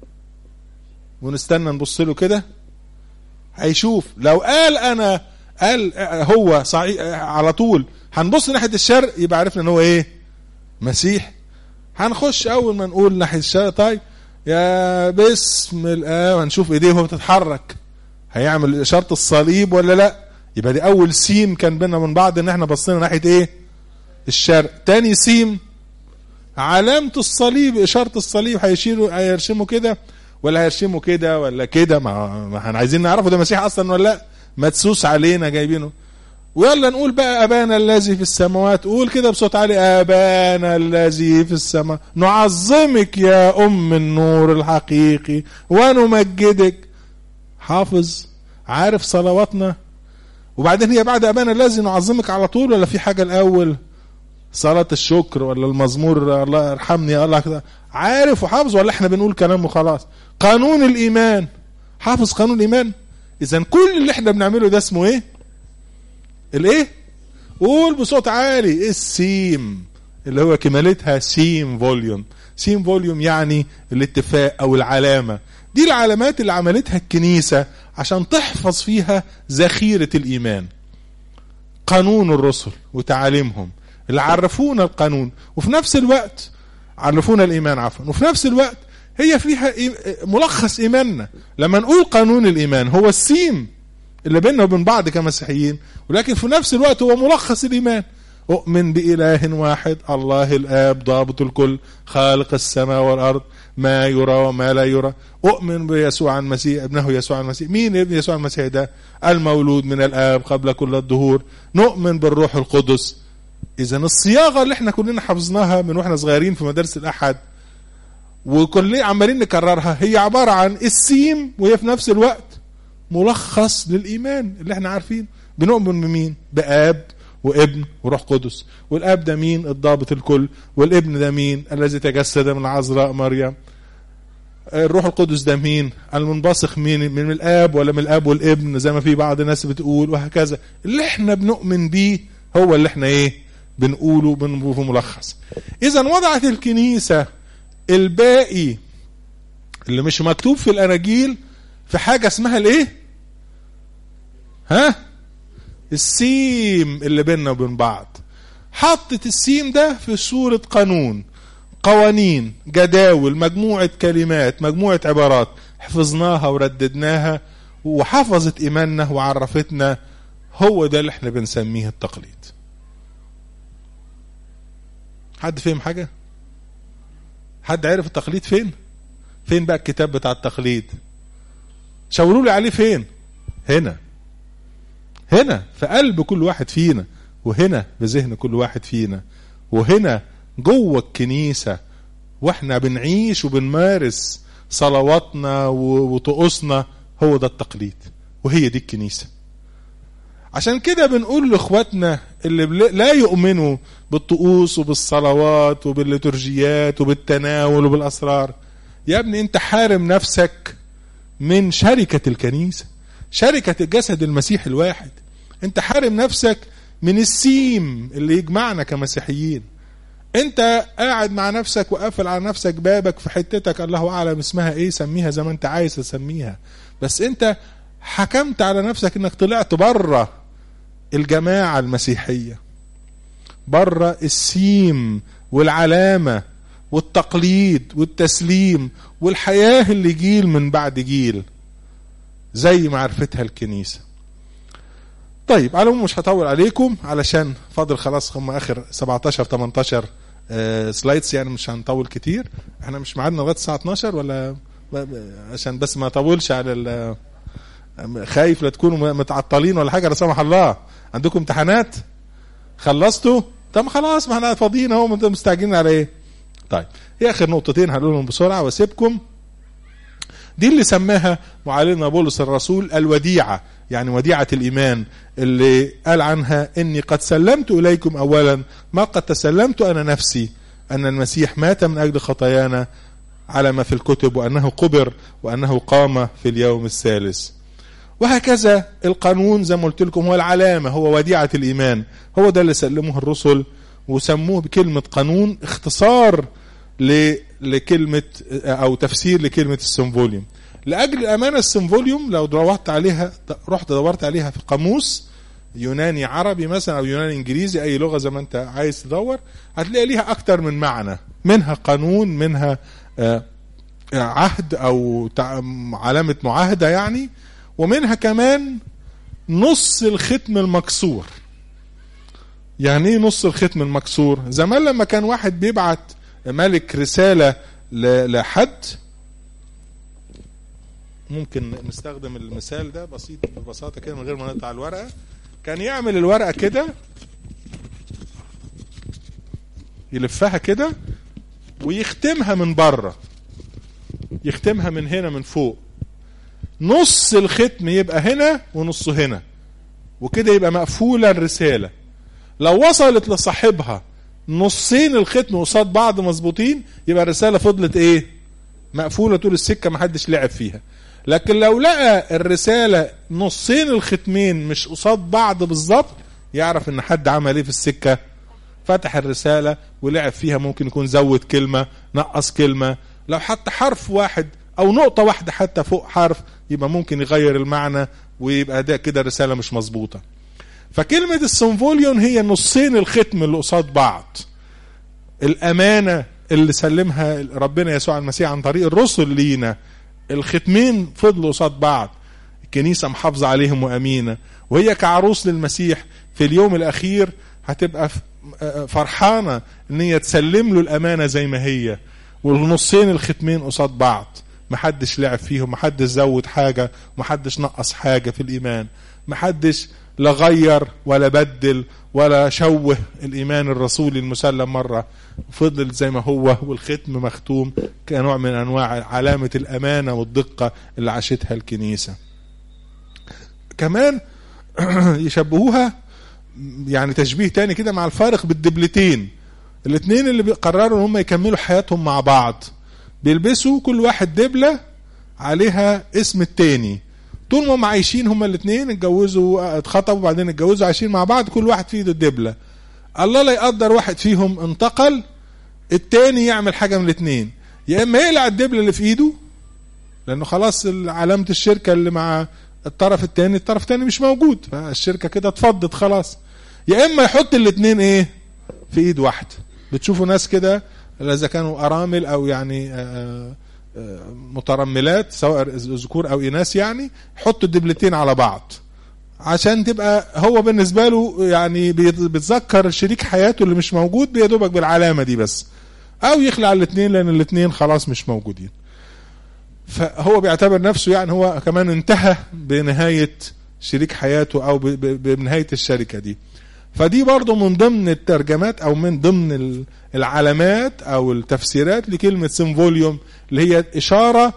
ونستنى نبص له كده هيشوف لو قال انا قال هو صحيح على طول هنبص ناحيه الشرق يبقى عرفنا ان هو ايه مسيح هنخش اول ما نقول ناحيه الشرق طيب يا باسم الآب هنشوف ايديه وهو بتتحرك هيعمل اشاره الصليب ولا لا يبقى دي اول سيم كان بينا من بعض ان احنا بصينا ناحيه ايه الشرق تاني سيم علامة الصليب إشارة الصليب هيشيلوا هيرشموا كده ولا هيرشموا كده ولا كده ما, ما احنا عايزين نعرفه ده مسيح أصلا ولا لا مدسوس علينا جايبينه ويلا نقول بقى أبانا الذي في السماوات قول كده بصوت عالي أبانا الذي في السماء نعظمك يا أم النور الحقيقي ونمجدك حافظ عارف صلواتنا وبعدين هي بعد أبانا الذي نعظمك على طول ولا في حاجة الأول صلاة الشكر ولا المزمور الله ارحمني يا الله كده عارف وحافظ ولا احنا بنقول كلام وخلاص قانون الإيمان حافظ قانون الإيمان إذا كل اللي احنا بنعمله ده اسمه إيه؟ الايه قول بصوت عالي السيم اللي هو كمالتها سيم فوليوم سيم فوليوم يعني الاتفاق او العلامة دي العلامات اللي عملتها الكنيسة عشان تحفظ فيها ذخيرة الايمان قانون الرسل وتعاليمهم اللي عرفونا القانون وفي نفس الوقت عرفونا الايمان عفوا وفي نفس الوقت هي فيها ملخص ايماننا لما نقول قانون الايمان هو السيم اللي بيننا وبين بعض كمسيحيين ولكن في نفس الوقت هو ملخص الإيمان أؤمن بإله واحد الله الآب ضابط الكل خالق السماء والأرض ما يرى وما لا يرى أؤمن بيسوع المسيح ابنه يسوع المسيح مين ابن يسوع المسيح ده المولود من الآب قبل كل الدهور نؤمن بالروح القدس إذا الصياغة اللي احنا كلنا حفظناها من واحنا صغيرين في مدارس الأحد وكلنا عمالين نكررها هي عبارة عن السيم وهي في نفس الوقت ملخص للإيمان اللي احنا عارفين بنؤمن بمين بآب وابن وروح قدس والآب ده مين الضابط الكل والابن ده مين الذي تجسد من العذراء مريم الروح القدس ده مين المنبثق مين من الاب ولا من الاب والابن زي ما في بعض الناس بتقول وهكذا اللي احنا بنؤمن بيه هو اللي احنا ايه بنقوله في ملخص اذا وضعت الكنيسة الباقي اللي مش مكتوب في الاناجيل في حاجة اسمها الايه ها السيم اللي بيننا وبين بعض حطت السيم ده في صورة قانون قوانين جداول مجموعة كلمات مجموعة عبارات حفظناها ورددناها وحفظت إيماننا وعرفتنا هو ده اللي احنا بنسميه التقليد حد فهم حاجة حد عرف التقليد فين فين بقى الكتاب بتاع التقليد شاوروا لي عليه فين هنا هنا في قلب كل واحد فينا وهنا في ذهن كل واحد فينا وهنا جوه الكنيسة واحنا بنعيش وبنمارس صلواتنا وطقوسنا هو ده التقليد وهي دي الكنيسة عشان كده بنقول لاخواتنا اللي لا يؤمنوا بالطقوس وبالصلوات وبالليتورجيات وبالتناول وبالاسرار يا ابني انت حارم نفسك من شركة الكنيسة شركة الجسد المسيح الواحد انت حارم نفسك من السيم اللي يجمعنا كمسيحيين انت قاعد مع نفسك وقافل على نفسك بابك في حتتك الله اعلم اسمها ايه سميها زي ما انت عايز تسميها بس انت حكمت على نفسك انك طلعت بره الجماعة المسيحية بره السيم والعلامة والتقليد والتسليم والحياة اللي جيل من بعد جيل زي ما عرفتها الكنيسة طيب على العموم مش هطول عليكم علشان فاضل خلاص هم اخر 17 18 آه سلايدز يعني مش هنطول كتير احنا مش معادنا لغايه الساعه 12 ولا عشان بس ما اطولش على خايف لا تكونوا متعطلين ولا حاجه لا سمح الله عندكم امتحانات خلصتوا طب خلاص ما احنا فاضيين اهو مستعجلين على ايه طيب هي اخر نقطتين هنقولهم بسرعه واسيبكم دي اللي سماها معلمنا بولس الرسول الوديعه يعني وديعة الإيمان اللي قال عنها إني قد سلمت إليكم أولا ما قد تسلمت أنا نفسي أن المسيح مات من أجل خطايانا على ما في الكتب وأنه قبر وأنه قام في اليوم الثالث وهكذا القانون زي ما قلت لكم هو العلامة هو وديعة الإيمان هو ده اللي سلموه الرسل وسموه بكلمة قانون اختصار لكلمة أو تفسير لكلمة السيمفوليوم لاجل الامانه السيمفوليوم لو دورت عليها رحت دورت عليها في قاموس يوناني عربي مثلا او يوناني انجليزي اي لغه زي ما انت عايز تدور هتلاقي ليها اكتر من معنى منها قانون منها عهد او علامه معاهده يعني ومنها كمان نص الختم المكسور يعني ايه نص الختم المكسور زمان لما كان واحد بيبعت ملك رساله لحد ممكن نستخدم المثال ده بسيط ببساطه كده من غير ما نقطع الورقه كان يعمل الورقه كده يلفها كده ويختمها من بره يختمها من هنا من فوق نص الختم يبقى هنا ونصه هنا وكده يبقى مقفوله الرساله لو وصلت لصاحبها نصين الختم قصاد بعض مظبوطين يبقى الرساله فضلت ايه مقفوله طول السكه محدش لعب فيها لكن لو لقى الرسالة نصين الختمين مش قصاد بعض بالظبط يعرف ان حد عمل ايه في السكة فتح الرسالة ولعب فيها ممكن يكون زود كلمة نقص كلمة لو حتى حرف واحد او نقطة واحدة حتى فوق حرف يبقى ممكن يغير المعنى ويبقى ده كده الرسالة مش مظبوطة فكلمة السنفوليون هي نصين الختم اللي قصاد بعض الأمانة اللي سلمها ربنا يسوع المسيح عن طريق الرسل لينا الختمين فضلوا قصاد بعض الكنيسة محافظة عليهم وأمينة وهي كعروس للمسيح في اليوم الأخير هتبقى فرحانة ان هي تسلم له الأمانة زي ما هي والنصين الختمين قصاد بعض محدش لعب فيهم محدش زود حاجة محدش نقص حاجة في الإيمان محدش لا غير ولا بدل ولا شوه الايمان الرسولي المسلم مره فضل زي ما هو والختم مختوم كنوع من انواع علامه الامانه والدقه اللي عاشتها الكنيسه كمان يشبهوها يعني تشبيه تاني كده مع الفارق بالدبلتين الاثنين اللي قرروا ان هم يكملوا حياتهم مع بعض بيلبسوا كل واحد دبله عليها اسم التاني طول ما هم عايشين هم الاثنين اتجوزوا اتخطبوا وبعدين اتجوزوا عايشين مع بعض كل واحد في ايده الدبله الله لا يقدر واحد فيهم انتقل التاني يعمل حاجه من الاثنين يا اما يقلع الدبله اللي في ايده لانه خلاص علامه الشركه اللي مع الطرف الثاني الطرف الثاني مش موجود فالشركه كده اتفضت خلاص يا اما يحط الاثنين ايه في ايد واحده بتشوفوا ناس كده اذا كانوا ارامل او يعني آآ آآ مترملات سواء ذكور او اناث يعني حطوا الدبلتين على بعض عشان تبقى هو بالنسبه له يعني بيتذكر شريك حياته اللي مش موجود بيدوبك بالعلامه دي بس او يخلع الاثنين لان الاثنين خلاص مش موجودين فهو بيعتبر نفسه يعني هو كمان انتهى بنهايه شريك حياته او بنهايه الشركه دي فدي برضو من ضمن الترجمات او من ضمن العلامات او التفسيرات لكلمة سيمفوليوم اللي هي اشارة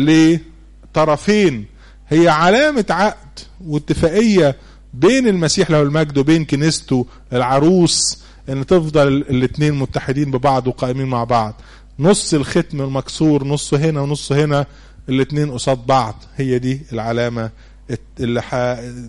لطرفين هي علامة عقد واتفاقية بين المسيح له المجد وبين كنيسته العروس ان تفضل الاثنين متحدين ببعض وقائمين مع بعض نص الختم المكسور نصه هنا ونصه هنا الاثنين قصاد بعض هي دي العلامة اللي ح...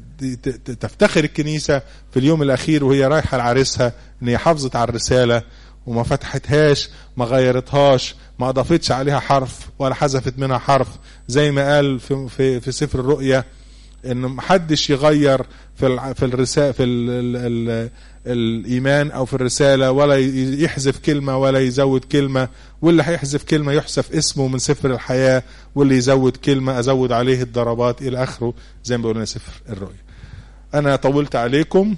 تفتخر الكنيسه في اليوم الاخير وهي رايحه لعريسها ان هي حافظت على الرساله وما فتحتهاش ما غيرتهاش ما اضافتش عليها حرف ولا حذفت منها حرف زي ما قال في في, في سفر الرؤيا ان محدش يغير في ال... في الرساله في ال... ال... ال... الايمان او في الرساله ولا يحذف كلمه ولا يزود كلمه واللي هيحذف كلمه يحذف اسمه من سفر الحياه واللي يزود كلمه ازود عليه الضربات الى اخره زي ما بيقولنا سفر الرؤيا. انا طولت عليكم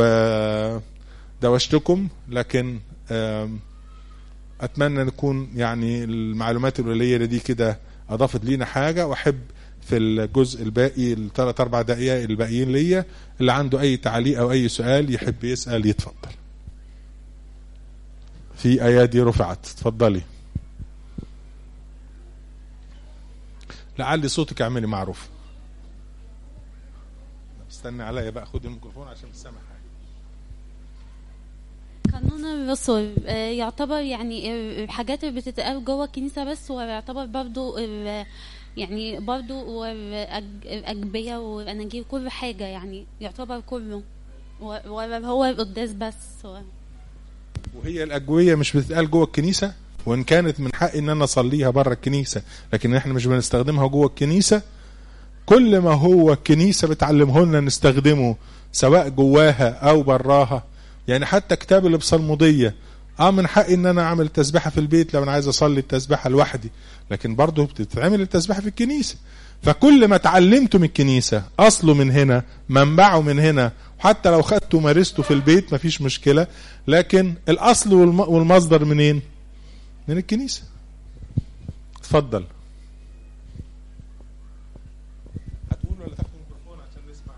ودوشتكم لكن اتمنى نكون يعني المعلومات القليله دي كده اضافت لينا حاجه واحب في الجزء الباقي الثلاث اربع دقائق الباقيين ليا اللي عنده اي تعليق او اي سؤال يحب يسال يتفضل في ايادي رفعت اتفضلي لعلي صوتك اعملي معروف استنى عليا بقى خد الميكروفون عشان مش سامع حاجه قانون الرسل يعتبر يعني الحاجات اللي بتتقال جوه الكنيسه بس ويعتبر برضو يعني برضو الأجبية والأناجيل كل حاجة يعني يعتبر كله ولا هو القداس بس و... وهي الأجوية مش بتتقال جوه الكنيسة وإن كانت من حقي إن أنا أصليها بره الكنيسة لكن إحنا مش بنستخدمها جوه الكنيسة كل ما هو الكنيسة بتعلمه لنا نستخدمه سواء جواها أو براها يعني حتى كتاب الإبصالمودية اه من حقي ان انا اعمل تسبيحه في البيت لو انا عايز اصلي التسبيحه لوحدي لكن برضه بتتعمل التسبيحه في الكنيسه فكل ما اتعلمته من الكنيسه اصله من هنا منبعه من هنا وحتى لو خدته ومارسته في البيت مفيش مشكله لكن الاصل والمصدر منين من الكنيسه اتفضل هتقول ولا تاخد الميكروفون عشان نسمع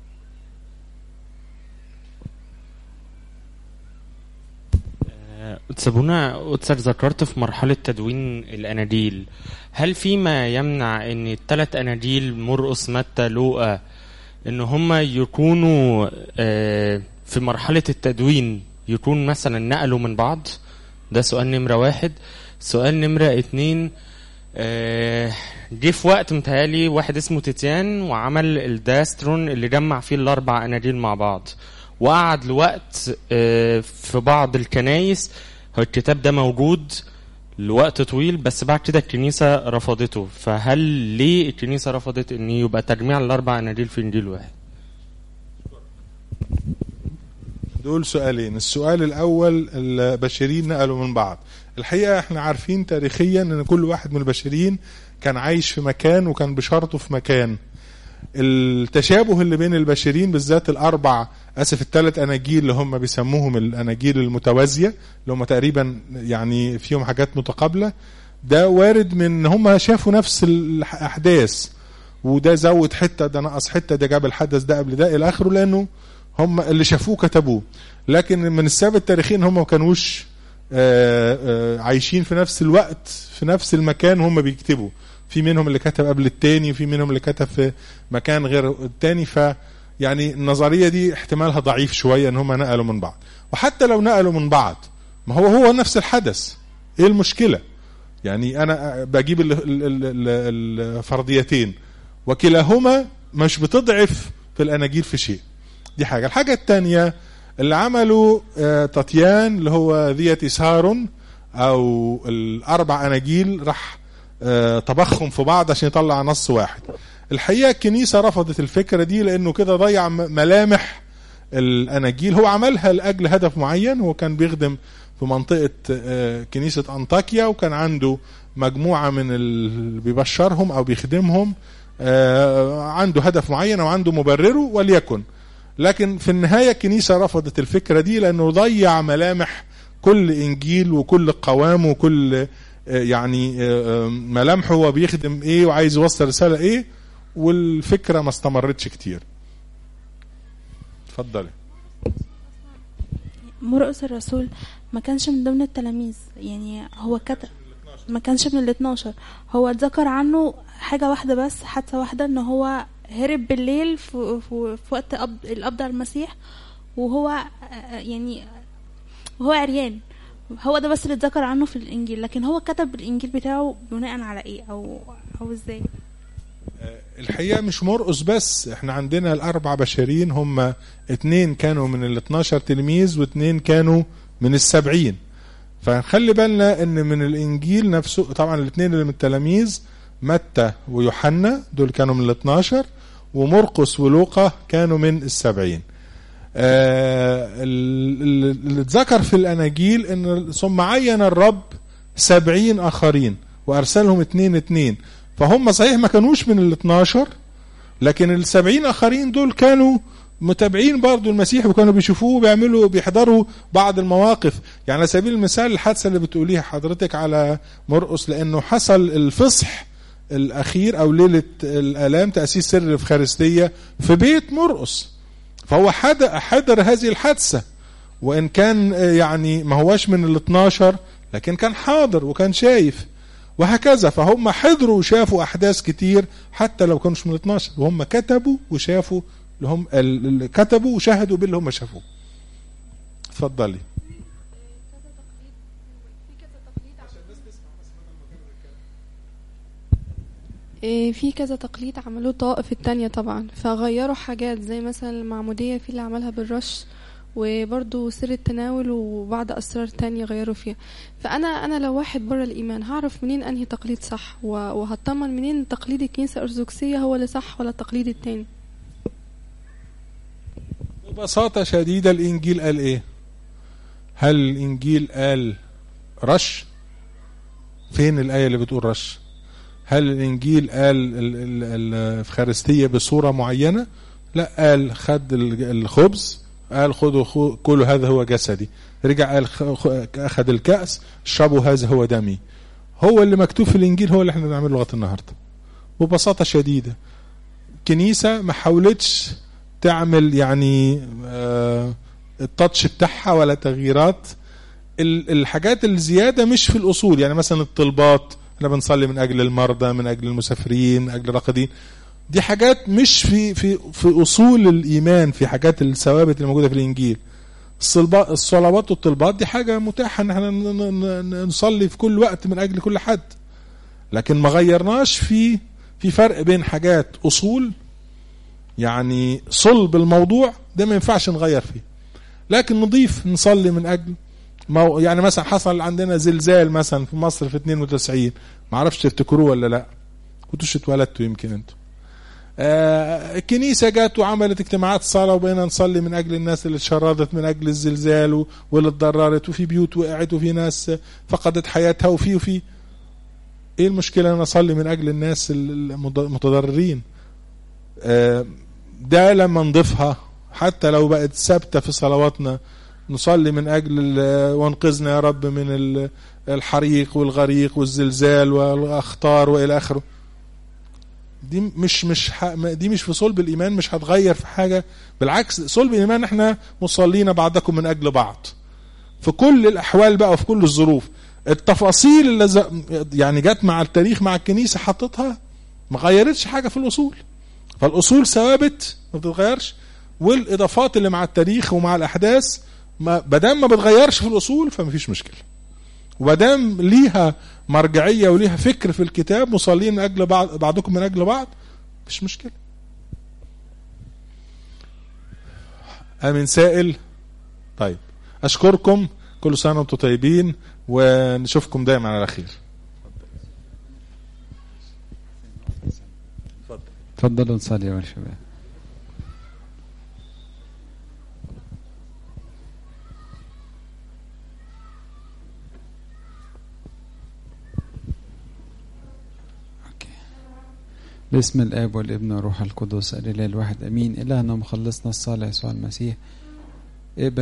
تسابونا أتسر ذكرت في مرحلة تدوين الأناجيل هل في ما يمنع أن الثلاث أناجيل مرقس متى لوقا أن هم يكونوا في مرحلة التدوين يكون مثلا نقلوا من بعض ده سؤال نمرة واحد سؤال نمرة اتنين جه في وقت متهيألي واحد اسمه تيتيان وعمل الداسترون اللي جمع فيه الأربع أناجيل مع بعض وقعد لوقت في بعض الكنايس هو الكتاب ده موجود لوقت طويل بس بعد كده الكنيسة رفضته فهل ليه الكنيسة رفضت ان يبقى تجميع الاربع اناجيل في انجيل واحد دول سؤالين السؤال الاول البشريين نقلوا من بعض الحقيقة احنا عارفين تاريخيا ان كل واحد من البشريين كان عايش في مكان وكان بشرطه في مكان التشابه اللي بين البشريين بالذات الاربع اسف الثلاث اناجيل اللي هم بيسموهم الاناجيل المتوازيه اللي هم تقريبا يعني فيهم حاجات متقابله ده وارد من ان هم شافوا نفس الاحداث وده زود حته ده نقص حته ده جاب الحدث ده قبل ده الى اخره لانه هم اللي شافوه كتبوه لكن من السبب التاريخي ان هم ما كانوش آه، آه، عايشين في نفس الوقت في نفس المكان هم بيكتبوا في منهم اللي كتب قبل التاني وفي منهم اللي كتب في مكان غير التاني ف يعني النظريه دي احتمالها ضعيف شويه ان هم نقلوا من بعض وحتى لو نقلوا من بعض ما هو هو نفس الحدث ايه المشكله يعني انا بجيب ال- ال- ال- ال- الفرضيتين وكلاهما مش بتضعف في الاناجيل في شيء دي حاجه الحاجه الثانيه اللي عملوا آه، تطيان اللي هو ذي سارون او الاربع اناجيل راح آه، طبخهم في بعض عشان يطلع نص واحد الحقيقه الكنيسه رفضت الفكره دي لانه كده ضيع م- ملامح الاناجيل هو عملها لاجل هدف معين هو كان بيخدم في منطقه آه، كنيسه انطاكيا وكان عنده مجموعه من اللي بيبشرهم او بيخدمهم آه، عنده هدف معين او عنده مبرره وليكن لكن في النهايه الكنيسه رفضت الفكره دي لانه ضيع ملامح كل انجيل وكل قوام وكل آه، يعني آه، آه، ملامحه هو بيخدم ايه وعايز يوصل رساله ايه والفكره ما استمرتش كتير اتفضلي مرقس الرسول ما كانش من ضمن التلاميذ يعني هو كتب ما كانش من ال 12 هو اتذكر عنه حاجة واحدة بس حادثة واحدة ان هو هرب بالليل في, في, في وقت قبض القبض على المسيح وهو آه، يعني وهو عريان هو ده بس اللي اتذكر عنه في الانجيل لكن هو كتب الانجيل بتاعه بناء على ايه او او ازاي الحقيقه مش مرقس بس احنا عندنا الاربع بشرين هم اتنين كانوا من ال 12 تلميذ واتنين كانوا من السبعين فنخلي بالنا ان من الانجيل نفسه طبعا الاثنين اللي من التلاميذ متى ويوحنا دول كانوا من ال 12 ومرقس ولوقا كانوا من السبعين آه ال- ال- اللي اتذكر في الاناجيل ان ثم عين الرب سبعين اخرين وارسلهم اتنين اتنين فهم صحيح ما كانوش من ال 12 لكن السبعين اخرين دول كانوا متابعين برضو المسيح وكانوا بيشوفوه بيعملوا بيحضروا بعض المواقف يعني على سبيل المثال الحادثه اللي بتقوليها حضرتك على مرقس لانه حصل الفصح الاخير او ليله الالام تاسيس سر الافخارستيه في بيت مرقس فهو حد- حضر هذه الحادثه وان كان آه، يعني ما هواش من ال 12 لكن كان حاضر وكان شايف وهكذا فهم حضروا وشافوا احداث كتير حتى لو كانوش من ال 12 وهم كتبوا وشافوا اللي هم ال- اللي كتبوا وشاهدوا باللي هم شافوه اتفضلي إيه، في كذا تقليد عملوه طائف التانية طبعا فغيروا حاجات زي مثلا المعمودية في اللي عملها بالرش وبرضو سر التناول وبعض أسرار تانية غيروا فيها فأنا أنا لو واحد بره الإيمان هعرف منين أنهي تقليد صح و- وهطمن منين تقليد الكنيسة الأرثوذكسية هو اللي صح ولا التقليد التاني ببساطة شديدة الإنجيل قال إيه؟ هل الإنجيل قال رش؟ فين الآية اللي بتقول رش؟ هل الإنجيل قال ال- ال- ال- الإفخارستية بصورة معينة؟ لا قال خد ال- الخبز قال خذوا خو- كلوا هذا هو جسدي رجع قال خ- خ- أخذ الكأس اشربوا هذا هو دمي هو اللي مكتوب في الإنجيل هو اللي احنا بنعمله لغاية النهاردة ببساطة شديدة كنيسة ما حاولتش تعمل يعني آه، التاتش بتاعها ولا تغييرات ال- الحاجات الزياده مش في الاصول يعني مثلا الطلبات احنا بنصلي من اجل المرضى من اجل المسافرين من اجل الراقدين دي حاجات مش في في في اصول الايمان في حاجات الثوابت اللي موجوده في الانجيل الصلبا- الصلوات والطلبات دي حاجه متاحه ان احنا ن- ن- ن- نصلي في كل وقت من اجل كل حد لكن ما غيرناش في في فرق بين حاجات اصول يعني صلب الموضوع ده ما ينفعش نغير فيه لكن نضيف نصلي من اجل مو يعني مثلا حصل عندنا زلزال مثلا في مصر في 92 ما اعرفش تفتكروه ولا لا كنتوش اتولدتوا يمكن انتوا آه الكنيسة جت وعملت اجتماعات صلاة وبقينا نصلي من أجل الناس اللي اتشردت من أجل الزلزال و- واللي اتضررت وفي بيوت وقعت وفي ناس فقدت حياتها وفي وفي ايه المشكلة أنا أصلي من أجل الناس المض- المتضررين آه ده لما نضيفها حتى لو بقت ثابته في صلواتنا نصلي من اجل ال- وانقذنا يا رب من ال- الحريق والغريق والزلزال والاخطار والى اخره دي مش مش ح... دي مش في صلب الايمان مش هتغير في حاجه بالعكس صلب الايمان احنا مصلين بعضكم من اجل بعض في كل الاحوال بقى وفي كل الظروف التفاصيل اللي ز... يعني جت مع التاريخ مع الكنيسه حطتها ما غيرتش حاجه في الاصول فالاصول ثوابت ما بتتغيرش والاضافات اللي مع التاريخ ومع الاحداث ما بدام ما بتغيرش في الاصول فمفيش مشكله ومادام ليها مرجعيه وليها فكر في الكتاب مصلين من اجل بعض بعضكم من اجل بعض مفيش مشكله امين سائل طيب اشكركم كل سنه وانتم طيبين ونشوفكم دايما على خير تفضلوا نصلي يا شباب أوكي. باسم الاب والابن والروح القدس الاله الواحد امين الهنا ومخلصنا الصالح يسوع المسيح اقبل